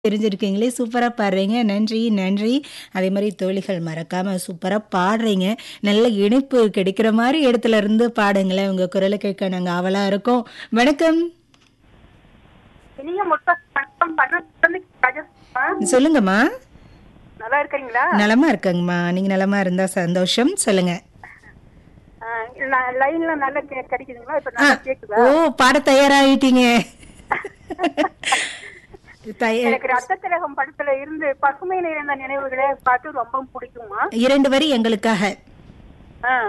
தெரிஞ்சிருக்கீங்களே சூப்பரா பாடுறீங்க. நன்றி, நன்றி. அதே மாரி தோழிகள் மறக்காம சூப்பரா பாடுறீங்க. நல்ல இணைப்பு கிடைக்கிற மாரி இடத்துல இருந்து பாடுங்களேன். உங்க குரல கேட்க நாங்க ஆவலா இருக்கோம். வணக்கம். இனிய முற்ப வணக்கம் பண்ண ராஜஸ்மா சொல்லுங்கம்மா. நல்லா இருக்கீங்களா நலமா இருக்கேங்கம்மா. நீங்க நலமா இருந்தா சந்தோஷம். சொல்லுங்க. ஆ, ல- லைன்ல நல்லா கே- கிடைக்குதுங்களா இப்ப ஆ, நல்லா கேக்குதா ஓ பாட தயாராயிட்டீங்க. தய- எனக்கு ரத்த திலகம் படத்துல இருந்து பசுமை நிறைந்த நினைவுகளை பார்த்து ரொம்ப பிடிக்குமா இரண்டு வரி எங்களுக்காக. ஆ